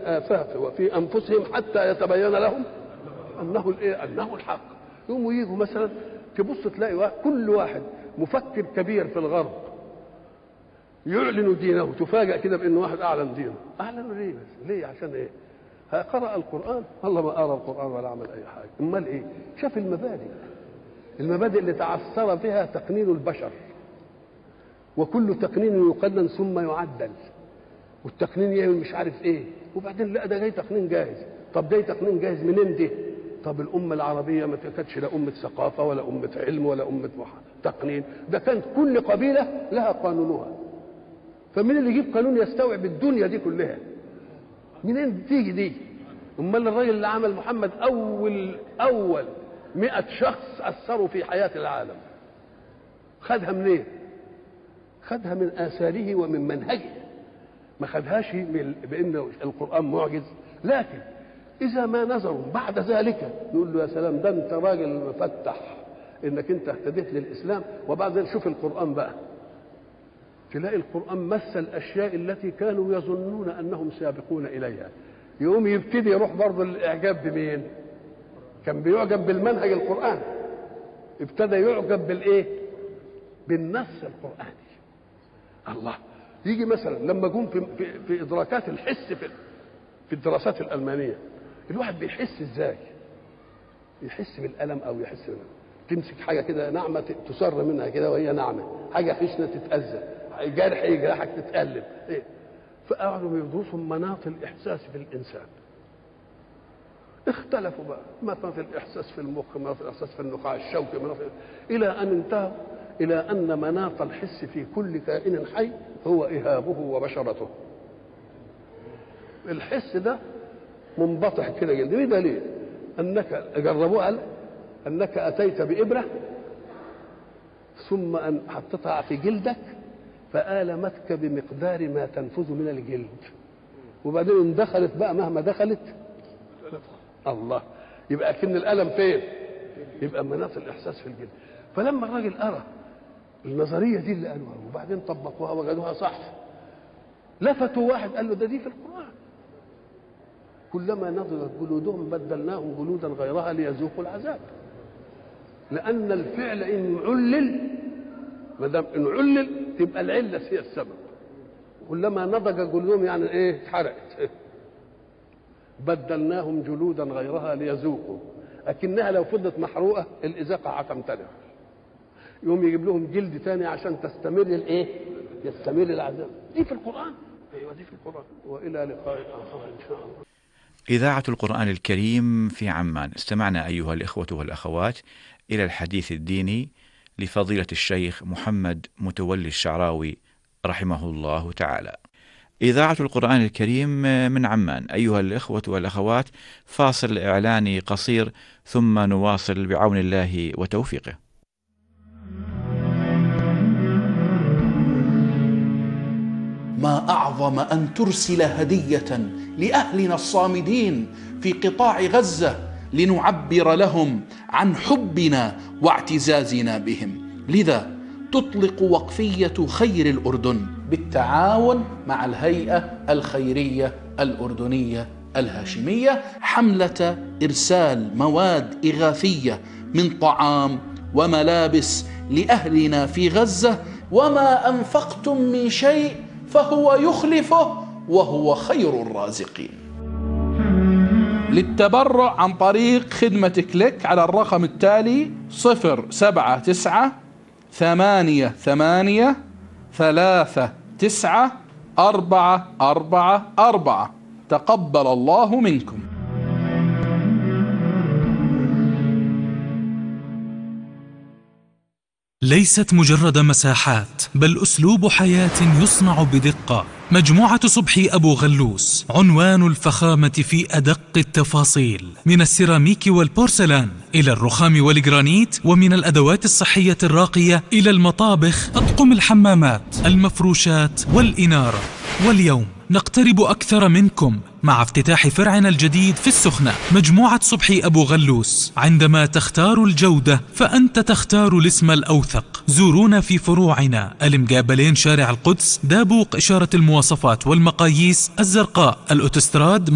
الآفاق وفي أنفسهم حتى يتبين لهم أنه الإيه؟ أنه الحق يقوموا يجوا مثلا تبص تلاقي واحد كل واحد مفكر كبير في الغرب يعلن دينه تفاجأ كده بأن واحد أعلن دينه أعلن ليه بس ليه عشان إيه ها قرأ القرآن والله ما قرأ القرآن ولا عمل أي حاجة أمال إيه شاف المبادئ المبادئ اللي تعثر فيها تقنين البشر وكل تقنين يقنن ثم يعدل والتقنين يعمل مش عارف ايه وبعدين لا ده جاي تقنين جاهز طب ده تقنين جاهز منين ده طب الأمة العربية ما كانتش لا أمة ثقافة ولا أمة علم ولا أمة تقنين ده كانت كل قبيلة لها قانونها فمين اللي يجيب قانون يستوعب الدنيا دي كلها منين تيجي دي امال الراجل اللي عمل محمد اول اول مئة شخص اثروا في حياه العالم خدها منين إيه؟ خدها من اثاره ومن منهجه ما خدهاش بان القران معجز لكن اذا ما نظروا بعد ذلك يقول له يا سلام ده انت راجل مفتح انك انت اهتديت للاسلام وبعدين شوف القران بقى تلاقي القرآن مثل الأشياء التي كانوا يظنون أنهم سابقون إليها يقوم يبتدي يروح برضه الإعجاب بمين؟ كان بيعجب بالمنهج القرآني ابتدى يعجب بالإيه؟ بالنص القرآني الله يجي مثلا لما جم في, في, في إدراكات الحس في في الدراسات الألمانية الواحد بيحس إزاي؟ يحس بالألم أو يحس بالألم. تمسك حاجة كده ناعمة تسر منها كده وهي ناعمة حاجة خشنة تتأذى جرح يجرحك تتألم إيه؟ فقعدوا يدرسوا مناط الإحساس في الإنسان اختلفوا بقى مناط الإحساس في المخ مناط الإحساس في النخاع الشوكي مناط إلى أن انتهوا إلى أن مناط الحس في كل كائن حي هو إهابه وبشرته الحس ده منبطح كده جلد ايه دليل انك جربوها انك اتيت بابره ثم ان حطيتها في جلدك فآلمتك بمقدار ما تنفذ من الجلد وبعدين دخلت بقى مهما دخلت الله يبقى كن الألم فين يبقى مناط الإحساس في الجلد فلما الراجل أرى النظرية دي اللي قالوها وبعدين طبقوها وجدوها صح لفتوا واحد قال له ده دي في القرآن كلما نضجت جلودهم بدلناهم جلودا غيرها ليذوقوا العذاب لأن الفعل إن علل ما دام إن علل تبقى العلة هي السبب كلما نضج جلودهم يعني إيه اتحرقت بدلناهم جلودا غيرها ليذوقوا لكنها لو فضلت محروقة الإذاقة هتمتنع يقوم يجيب لهم جلد تاني عشان تستمر الايه؟ يستمر العذاب دي في القرآن ايوه دي في القرآن والى لقاء اخر ان شاء الله إذاعة القرآن الكريم في عمان استمعنا أيها الإخوة والأخوات إلى الحديث الديني لفضيلة الشيخ محمد متولي الشعراوي رحمه الله تعالى إذاعة القرآن الكريم من عمان أيها الإخوة والأخوات فاصل إعلاني قصير ثم نواصل بعون الله وتوفيقه ما اعظم ان ترسل هديه لاهلنا الصامدين في قطاع غزه لنعبر لهم عن حبنا واعتزازنا بهم لذا تطلق وقفيه خير الاردن بالتعاون مع الهيئه الخيريه الاردنيه الهاشميه حمله ارسال مواد اغاثيه من طعام وملابس لاهلنا في غزه وما انفقتم من شيء فهو يخلفه وهو خير الرازقين للتبرع عن طريق خدمة كليك على الرقم التالي صفر سبعة تسعة ثمانية ثمانية ثلاثة تسعة أربعة أربعة أربعة تقبل الله منكم ليست مجرد مساحات بل اسلوب حياه يصنع بدقه مجموعه صبحي ابو غلوس عنوان الفخامه في ادق التفاصيل من السيراميك والبورسلان الى الرخام والجرانيت ومن الادوات الصحيه الراقيه الى المطابخ اطقم الحمامات المفروشات والاناره واليوم نقترب أكثر منكم مع افتتاح فرعنا الجديد في السخنة مجموعة صبحي أبو غلوس عندما تختار الجودة فأنت تختار الاسم الأوثق زورونا في فروعنا المقابلين شارع القدس دابوق إشارة المواصفات والمقاييس الزرقاء الأوتستراد